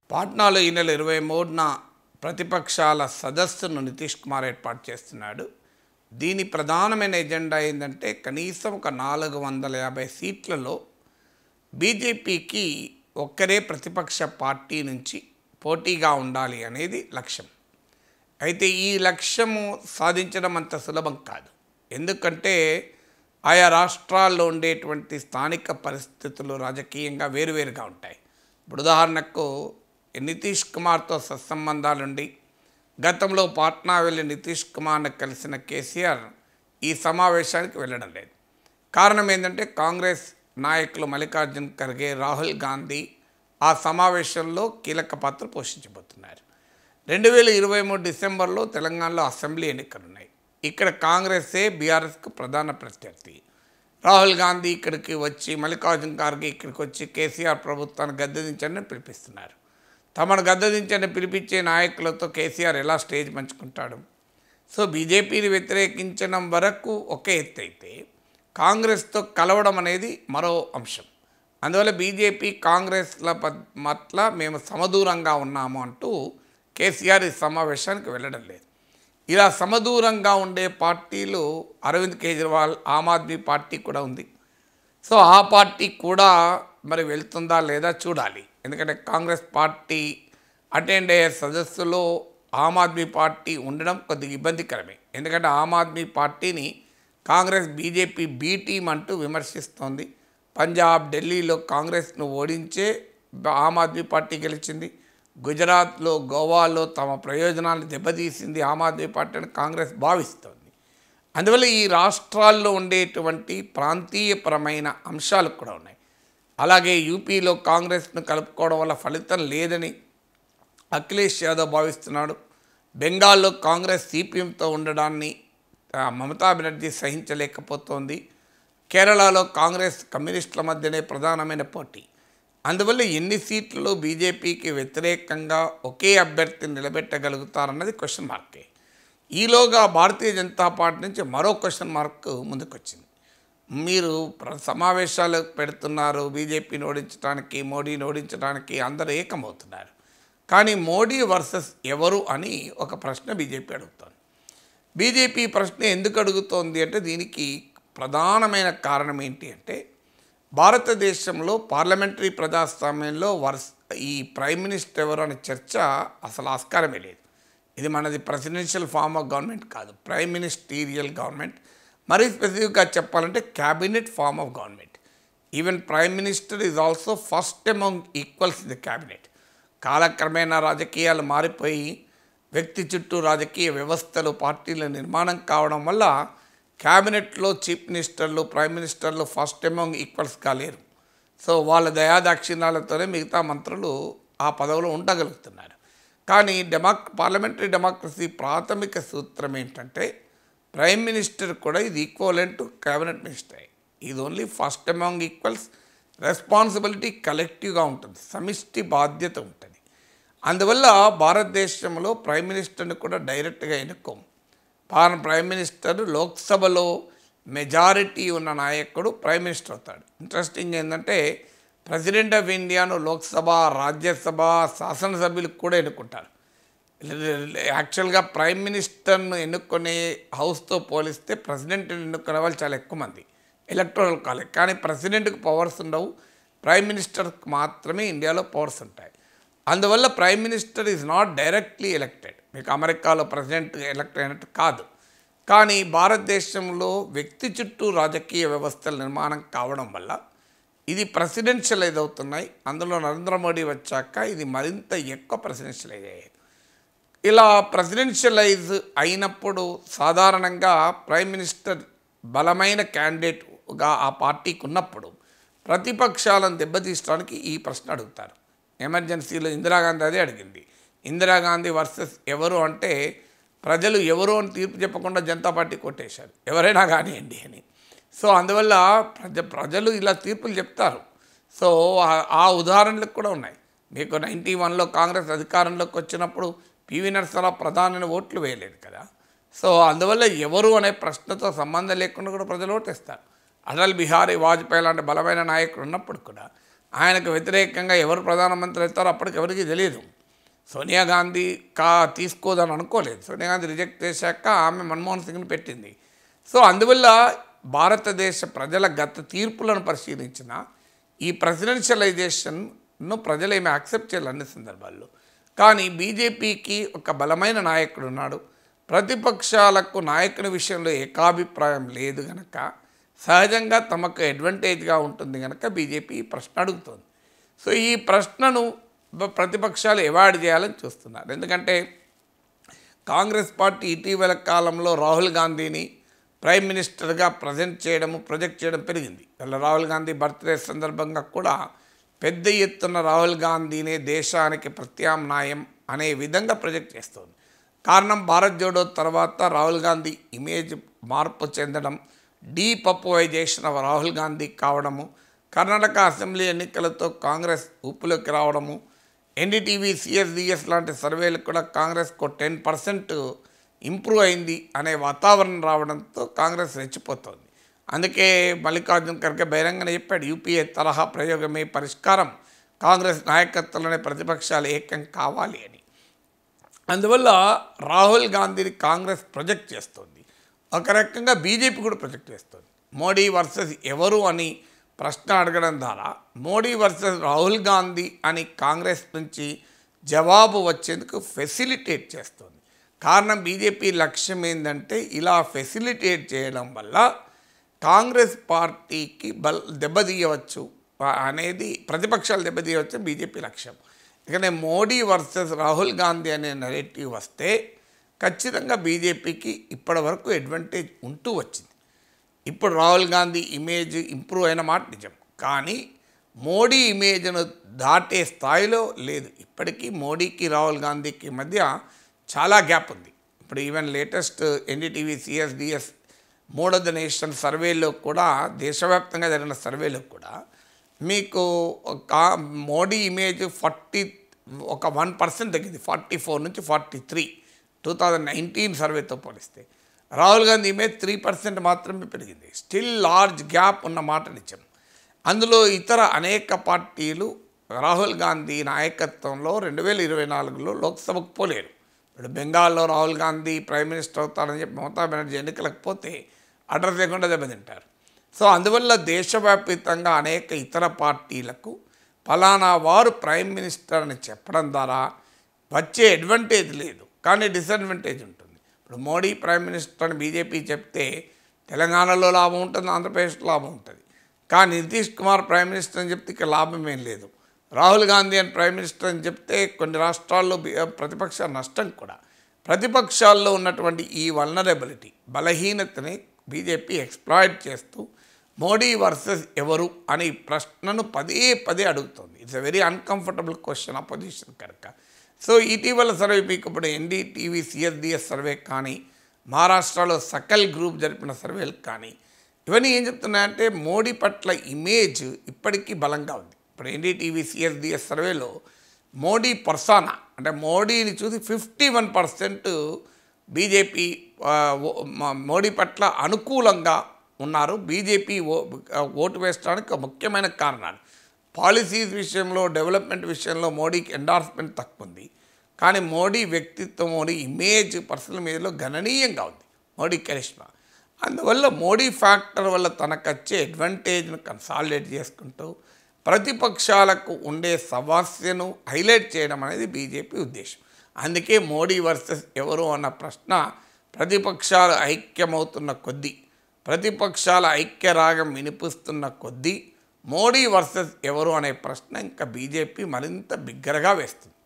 పాట్నాలో ఈ నెల ఇరవై మూడున ప్రతిపక్షాల సదస్సును నితీష్ కుమార్ ఏర్పాటు చేస్తున్నాడు దీని ప్రధానమైన ఎజెండా ఏంటంటే కనీసం ఒక నాలుగు వందల యాభై సీట్లలో బీజేపీకి ఒక్కరే ప్రతిపక్ష పార్టీ నుంచి పోటీగా ఉండాలి అనేది లక్ష్యం అయితే ఈ లక్ష్యము సాధించడం అంత సులభం కాదు ఎందుకంటే ఆయా రాష్ట్రాల్లో ఉండేటువంటి స్థానిక పరిస్థితులు రాజకీయంగా వేరువేరుగా ఉంటాయి ఇప్పుడు ఉదాహరణకు నితీష్ కుమార్తో సత్సంబంధాలుండి గతంలో పాట్నా వెళ్ళి నితీష్ కుమార్ని కలిసిన కేసీఆర్ ఈ సమావేశానికి వెళ్ళడం లేదు కారణం ఏంటంటే కాంగ్రెస్ నాయకులు మల్లికార్జున్ ఖర్గే రాహుల్ గాంధీ ఆ సమావేశంలో కీలక పాత్ర పోషించబోతున్నారు రెండు వేల ఇరవై మూడు డిసెంబర్లో తెలంగాణలో అసెంబ్లీ ఎన్నికలు ఉన్నాయి ఇక్కడ కాంగ్రెసే బీఆర్ఎస్కు ప్రధాన ప్రత్యర్థి రాహుల్ గాంధీ ఇక్కడికి వచ్చి మల్లికార్జున్ ఖార్గే ఇక్కడికి వచ్చి కేసీఆర్ ప్రభుత్వాన్ని గద్దెదించని పిలిపిస్తున్నారు తమను గద్దెదించని పిలిపించే నాయకులతో కేసీఆర్ ఎలా స్టేజ్ పంచుకుంటాడు సో బీజేపీని వ్యతిరేకించడం వరకు ఒకే ఎత్తు అయితే కాంగ్రెస్తో కలవడం అనేది మరో అంశం అందువల్ల బీజేపీ కాంగ్రెస్ల ప- పట్ల మేము సమదూరంగా ఉన్నాము అంటూ కేసీఆర్ ఈ సమావేశానికి వెళ్ళడం లేదు ఇలా సమదూరంగా ఉండే పార్టీలు అరవింద్ కేజ్రీవాల్ ఆమ్ ఆద్మీ పార్టీ కూడా ఉంది సో ఆ పార్టీ కూడా మరి వెళ్తుందా లేదా చూడాలి ఎందుకంటే కాంగ్రెస్ పార్టీ అటెండ్ అయ్యే సదస్సులో ఆమ్ ఆద్మీ పార్టీ ఉండడం కొద్దిగా ఇబ్బందికరమే ఎందుకంటే ఆమ్ ఆద్మీ పార్టీని కాంగ్రెస్ బీజేపీ బీ టీం అంటూ విమర్శిస్తోంది పంజాబ్ ఢిల్లీలో కాంగ్రెస్ను ఓడించే ఆమ్ ఆద్మీ పార్టీ గెలిచింది గుజరాత్లో గోవాలో తమ ప్రయోజనాలను దెబ్బతీసింది ఆమ్ ఆద్మీ పార్టీ అని కాంగ్రెస్ భావిస్తోంది అందువల్ల ఈ రాష్ట్రాల్లో ఉండేటువంటి ప్రాంతీయపరమైన అంశాలు కూడా ఉన్నాయి అలాగే యూపీలో కాంగ్రెస్ను కలుపుకోవడం వల్ల ఫలితం లేదని అఖిలేష్ యాదవ్ భావిస్తున్నాడు బెంగాల్లో కాంగ్రెస్ సిపిఎంతో ఉండడాన్ని ఆ, మమతా బెనర్జీ సహించలేకపోతోంది కేరళలో కాంగ్రెస్ కమ్యూనిస్టుల మధ్యనే ప్రధానమైన పోటీ అందువల్ల ఎన్ని సీట్లలో బీజేపీకి వ్యతిరేకంగా ఒకే అభ్యర్థిని నిలబెట్టగలుగుతారన్నది క్వశ్చన్ మార్కే ఈలోగా భారతీయ జనతా పార్టీ నుంచి మరో క్వశ్చన్ మార్క్ ముందుకొచ్చింది మీరు ప్ర- సమావేశాలు పెడుతున్నారు బీజేపీని ఓడించడానికి మోడీని ఓడించడానికి అందరూ ఏకమవుతున్నారు కానీ మోడీ వర్సెస్ ఎవరు అని ఒక ప్రశ్న బీజేపీ అడుగుతోంది బీజేపీ ప్రశ్న ఎందుకు అడుగుతోంది అంటే దీనికి ప్రధానమైన కారణం ఏంటి అంటే భారతదేశంలో పార్లమెంటరీ ప్రజాస్వామ్యంలో వర్స్ ఈ ప్రైమ్ మినిస్టర్ ఎవరు అనే చర్చ అసలు ఆస్కారమే లేదు ఇది మనది ప్రెసిడెన్షియల్ ఫార్మ్ ఆఫ్ గవర్నమెంట్ కాదు ప్రైమ్ మినిస్టీరియల్ గవర్నమెంట్ మరీ స్పెసిఫిక్గా చెప్పాలంటే cabinet form of government even prime minister is also first among equals the cabinet కాలక్రమేణా రాజకీయాలు మారిపోయి వ్యక్తి చుట్టూ రాజకీయ వ్యవస్థలు పార్టీల నిర్మాణం కావడం వల్ల క్యాబినెట్లో చీఫ్ మినిస్టర్లు ప్రైమ్ మినిస్టర్లు ఫస్ట్ అమంగ్ ఈక్వల్స్గా లేరు సో వాళ్ళ దయాదాక్షిణ్యాలతోనే మిగతా మంత్రులు ఆ పదవిలో ఉండగలుగుతున్నారు కానీ డెమాక్ పార్లమెంటరీ డెమోక్రసీ ప్రాథమిక సూత్రం ఏంటంటే ప్రైమ్ మినిస్టర్ కూడా ఇది ఈక్వలెంట్ టు క్యాబినెట్ మినిస్టర్ ఇది only first among equals responsibility కలెక్టివ్గా ఉంటుంది సమిష్టి బాధ్యత ఉంటుంది అందువల్ల భారతదేశంలో ప్రైమ్ మినిస్టర్ని కూడా డైరెక్ట్గా ఎన్నుకోము పాన్ ప్రైమ్ మినిస్టర్ లోక్సభలో మెజారిటీ ఉన్న నాయకుడు ప్రైమ్ మినిస్టర్ అవుతాడు ఇంట్రెస్టింగ్ ఏంటంటే ప్రెసిడెంట్ ఆఫ్ ఇండియాను లోక్సభ రాజ్యసభ శాసనసభ్యులకు కూడా ఎన్నుకుంటారు యాక్చువల్గా ప్రైమ్ మినిస్టర్ను ఎన్నుకునే హౌస్తో పోలిస్తే ప్రెసిడెంట్ని ఎన్నుకునే వాళ్ళు చాలా ఎక్కువ మంది ఎలక్టోరల్ కాలేజ్ కానీ ప్రెసిడెంట్కి పవర్స్ ఉండవు ప్రైమ్ మినిస్టర్కి మాత్రమే ఇండియాలో పవర్స్ ఉంటాయి అందువల్ల prime minister is not directly elected మీకు అమెరికాలో ప్రెసిడెంట్ ఎలక్ట్ అయినట్టు కాదు కానీ భారతదేశంలో వ్యక్తి చుట్టూ రాజకీయ వ్యవస్థల నిర్మాణం కావడం వల్ల ఇది ప్రెసిడెన్షియలైజ్ అవుతున్నాయి అందులో నరేంద్ర మోడీ వచ్చాక ఇది మరింత ఎక్కువ ప్రెసిడెన్షియలైజ్ అయ్యాయి ఇలా ప్రెసిడెన్షియలైజ్ అయినప్పుడు సాధారణంగా ప్రైమ్ మినిస్టర్ బలమైన క్యాండిడేట్గా ఆ పార్టీకి ఉన్నప్పుడు ప్రతిపక్షాలను దెబ్బతీయడానికి ఈ ప్రశ్న అడుగుతారు ఎమర్జెన్సీలో ఇందిరాగాంధీ అదే అడిగింది ఇందిరాగాంధీ వర్సెస్ ఎవరు అంటే ప్రజలు ఎవరు అని తీర్పు చెప్పకుండా జనతా పార్టీ కొట్టేశారు ఎవరైనా కానివ్వండి అని సో అందువల్ల ప్రజ ప్రజలు ఇలా తీర్పులు చెప్తారు సో ఆ- ఆ ఉదాహరణలకు కూడా ఉన్నాయి మీకు నైంటీ వన్లో కాంగ్రెస్ అధికారంలోకి వచ్చినప్పుడు పివి నరసరావు ప్రధాని ఓట్లు వేయలేదు కదా సో అందువల్ల ఎవరు అనే ప్రశ్నతో సంబంధం లేకుండా కూడా ప్రజలు ఓటేస్తారు అటల్ బిహారీ వాజ్పేయి లాంటి బలమైన నాయకుడు ఉన్నప్పుడు కూడా ఆయనకు వ్యతిరేకంగా ఎవరు ప్రధానమంత్రి అవుతారో అప్పటికి ఎవరికి తెలియదు సోనియా గాంధీ కా తీసుకోదని అనుకోలేదు సోనియా గాంధీ రిజెక్ట్ చేశాక ఆమె మన్మోహన్ సింగ్ని పెట్టింది సో అందువల్ల భారతదేశ ప్రజల గత తీర్పులను పరిశీలించిన ఈ ప్రెసిడెన్షియలైజేషన్ను ప్రజలు ఏమి యాక్సెప్ట్ చేయాలి అన్ని సందర్భాల్లో కానీ బీజేపీకి ఒక బలమైన నాయకుడు ఉన్నాడు ప్రతిపక్షాలకు నాయకుని విషయంలో ఏకాభిప్రాయం లేదు గనక సహజంగా తమకు అడ్వాంటేజ్గా ఉంటుంది కనుక బీజేపీ ఈ ప్రశ్న అడుగుతోంది సో ఈ ప్రశ్నను బ- ప్రతిపక్షాలు అవాయిడ్ చేయాలని చూస్తున్నారు ఎందుకంటే కాంగ్రెస్ పార్టీ ఇటీవల కాలంలో రాహుల్ గాంధీని ప్రైమ్ మినిస్టర్గా ప్రజెంట్ చేయడము ప్రొజెక్ట్ చేయడం పెరిగింది వాళ్ళ రాహుల్ గాంధీ బర్త్డే సందర్భంగా కూడా పెద్ద ఎత్తున రాహుల్ గాంధీనే దేశానికి ప్రత్యామ్నాయం అనే విధంగా ప్రొజెక్ట్ చేస్తోంది కారణం భారత్ జోడో తర్వాత రాహుల్ గాంధీ ఇమేజ్ మార్పు చెందడం డీపపువైజేషన్ ఆఫ్ రాహుల్ గాంధీ కావడము కర్ణాటక అసెంబ్లీ ఎన్నికలతో కాంగ్రెస్ ఊపులోకి రావడము ఎన్డీటీవీ సిఎస్డిఎస్ లాంటి సర్వేలు కూడా కాంగ్రెస్కు టెన్ పర్సెంట్ ఇంప్రూవ్ అయింది అనే వాతావరణం రావడంతో కాంగ్రెస్ రెచ్చిపోతోంది అందుకే మల్లికార్జున్ ఖర్గే బహిరంగంగా చెప్పాడు యూపీఏ తరహా ప్రయోగమే పరిష్కారం కాంగ్రెస్ నాయకత్వంలోనే ప్రతిపక్షాలు ఏకం కావాలి అని అందువల్ల రాహుల్ గాంధీని కాంగ్రెస్ ప్రొజెక్ట్ చేస్తుంది ఒక రకంగా బీజేపీ కూడా ప్రొజెక్ట్ చేస్తుంది మోడీ వర్సెస్ ఎవరు అని ప్రశ్న అడగడం ద్వారా మోడీ వర్సెస్ రాహుల్ గాంధీ అని కాంగ్రెస్ నుంచి జవాబు వచ్చేందుకు ఫెసిలిటేట్ చేస్తుంది కారణం బీజేపీ లక్ష్యం ఏంటంటే ఇలా ఫెసిలిటేట్ చేయడం వల్ల కాంగ్రెస్ పార్టీకి బల్ దెబ్బతీయవచ్చు ఆ- అనేది ప్రతిపక్షాలు దెబ్బతీయవచ్చు బీజేపీ లక్ష్యం ఇకనే మోడీ వర్సెస్ రాహుల్ గాంధీ అనే నెరేటివ్ వస్తే ఖచ్చితంగా బీజేపీకి ఇప్పటి వరకు అడ్వాంటేజ్ ఉంటూ వచ్చింది ఇప్పుడు రాహుల్ గాంధీ ఇమేజ్ ఇంప్రూవ్ అయిన మాట నిజం కానీ మోడీ ఇమేజ్ను దాటే స్థాయిలో లేదు ఇప్పటికీ మోడీకి రాహుల్ గాంధీకి మధ్య చాలా గ్యాప్ ఉంది ఇప్పుడు even latest NDTV CSDS mood of the nation సర్వేలో కూడా దేశవ్యాప్తంగా జరిగిన సర్వేలో కూడా మీకు కా మోడీ ఇమేజ్ ఫార్టీ ఒక వన్ పర్సెంట్ తగ్గింది ఫార్టీ ఫోర్ నుంచి forty three two thousand nineteen సర్వేతో పోలిస్తే Rahul Gandhi image three percent మాత్రమే పెరిగింది స్టిల్ లార్జ్ గ్యాప్ ఉన్న మాట నిజం అందులో ఇతర అనేక పార్టీలు రాహుల్ గాంధీ నాయకత్వంలో రెండు వేల ఇరవై నాలుగులో లోక్సభకు పోలేరు ఇప్పుడు బెంగాల్లో రాహుల్ గాంధీ ప్రైమ్ మినిస్టర్ అవుతారని చెప్పి మమతా బెనర్జీ ఎన్నికలకు పోతే అడ్రస్ లేకుండా దెబ్బతింటారు సో అందువల్ల దేశవ్యాప్తంగా అనేక ఇతర పార్టీలకు ఫలానా వారు ప్రైమ్ మినిస్టర్ అని చెప్పడం ద్వారా వచ్చే అడ్వాంటేజ్ లేదు కానీ డిసడ్వాంటేజ్ ఉంటుంది ఇప్పుడు మోడీ ప్రైమ్ మినిస్టర్ అని బీజేపీ చెప్తే తెలంగాణలో లాభం ఉంటుంది ఆంధ్రప్రదేశ్లో లాభం ఉంటుంది కానీ నితీష్ కుమార్ ప్రైమ్ మినిస్టర్ అని చెప్తే ఇక లాభం ఏం లేదు రాహుల్ గాంధీ అని ప్రైమ్ మినిస్టర్ అని చెప్తే కొన్ని రాష్ట్రాల్లో బి- ప్రతిపక్ష నష్టం కూడా ప్రతిపక్షాల్లో ఉన్నటువంటి ఈ వల్నరబిలిటీ బలహీనతని బీజేపీ ఎక్స్ప్లాయిట్ చేస్తూ మోడీ వర్సెస్ ఎవరు అనే ప్రశ్నను పదే పదే అడుగుతుంది it's a very uncomfortable question opposition కనుక సో ఇటీవల సర్వే మీకు ఇప్పుడు ఎన్డీటీవీ సిఎస్డిఎస్ సర్వే కానీ మహారాష్ట్రలో సకల్ గ్రూప్ జరిపిన సర్వేలు కానీ ఇవన్నీ ఏం చెప్తున్నాయంటే మోడీ పట్ల ఇమేజ్ ఇప్పటికీ బలంగా ఉంది ఇప్పుడు ఎన్డీటీవీ సిఎస్డిఎస్ సర్వేలో మోడీ పర్సానా అంటే మోడీని చూసి ఫిఫ్టీ వన్ పర్సెంట్ బీజేపీ ఆ, ఓ- మ- మోడీ పట్ల అనుకూలంగా ఉన్నారు బీజేపీ ఓ ఓటు వేయడానికి ఒక ముఖ్యమైన కారణాలు పాలసీస్ విషయంలో డెవలప్మెంట్ విషయంలో మోడీకి ఎండార్స్మెంట్ తక్కువ ఉంది కానీ మోడీ వ్యక్తిత్వం మోడీ ఇమేజ్ పర్సనల్ మీదలో గణనీయంగా ఉంది మోడీ కరిష్మా అందువల్ల మోడీ ఫ్యాక్టర్ వల్ల తనకు వచ్చే అడ్వాంటేజ్ను కన్సాలిడేట్ చేసుకుంటూ ప్రతిపక్షాలకు ఉండే సమస్యను హైలైట్ చేయడం అనేది బీజేపీ ఉద్దేశం అందుకే మోడీ వర్సెస్ ఎవరు అన్న ప్రశ్న ప్రతిపక్షాలు ఐక్యమవుతున్న కొద్దీ ప్రతిపక్షాల ఐక్యరాగం వినిపిస్తున్న కొద్దీ మోడీ వర్సెస్ ఎవరు అనే ప్రశ్న ఇంకా బీజేపీ మరింత బిగ్గరగా వేస్తుంది